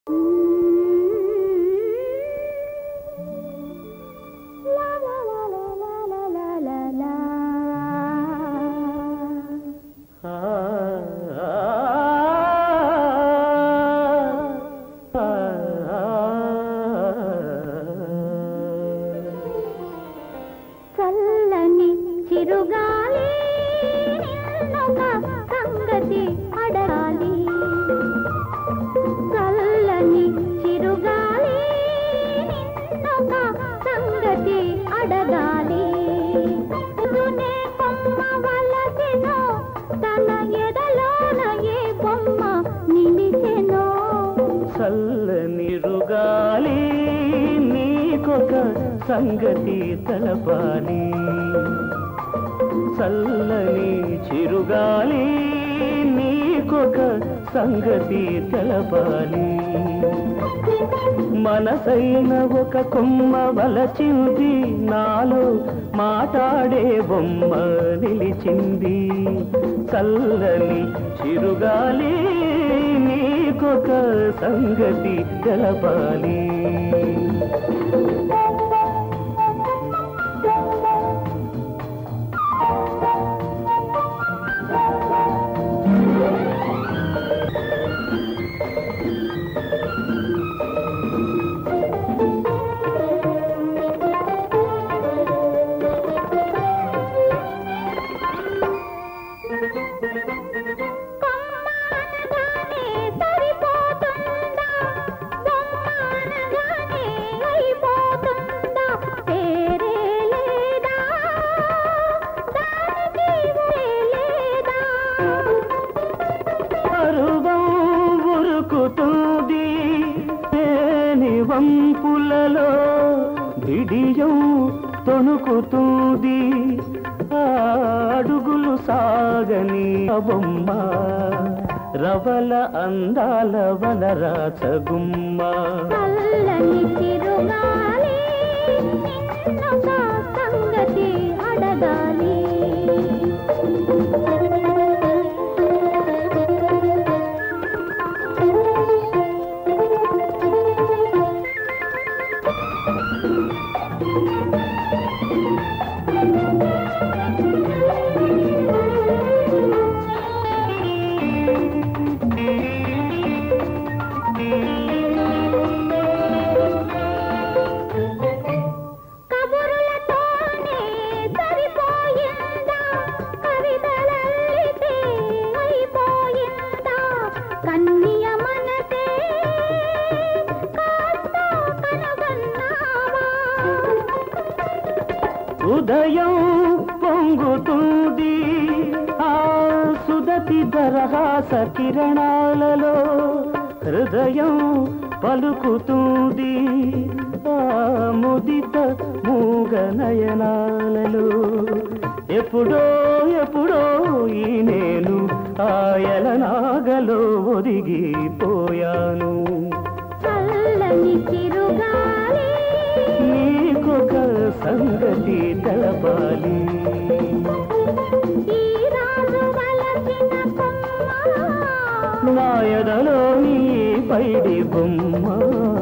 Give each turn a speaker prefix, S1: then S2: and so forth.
S1: చల్లని చిరుగాలి నిన్నొక సంగతి అడగాలి చల్లని చిరుగాలి నిన్నొక సంగతి అడగాలి తునే కొమ్మ వలసెనో తన ఎదలోన ఏ బొమ్మ నిలిచెనో
S2: చల్లని రుగాలి నీకొక సంగతి తెలపాలి చల్లని చిరుగాలి నీకొక సంగతి తెలపాలి మనసైన ఒక కొమ్మ వలచింది నాలో మాట్లాడే బొమ్మ నిలిచింది చల్లని చిరుగాలి నీకొక సంగతి తెలపాలి
S1: కొమ్మానగానే సరిపోతుందా బొమ్మానగానే అయిపోతుందా పేరే లేదా దానికి ఊరే లేదా
S2: పరువం ఉరుకుతుంది తేని వంపులలో బిడియం తొణుకుతుంది ఆ అడుగులు సాగని ఆ బొమ్మ రవల అందాల వనరాచగుమ్మ
S1: చల్లని చిరుగాలి నిన్నొక సంగతి అడగాలి కబురులతోనే సరిపోయిందా కవితలల్లితే అయిపోయిందా కన్నియ మనసే కాస్త కనుగొన్నావా
S2: ఉదయం పొంగుతుంది ఆ సుదతి దరహాస కిరణాలలో హృదయం పలుకుతుంది ఆ ముదిత మూగ నయనాలలో ఎప్పుడో ఎప్పుడో ఈ నేను ఆయలనాగలో ఒదిగిపోయాను
S1: చల్లని చిరుగాలి
S2: నీకొక సంగతి తెలపాలి
S1: ఈ రాజు వలసిన కొమ్మ
S2: నాయదలో నీ పైడి బొమ్మ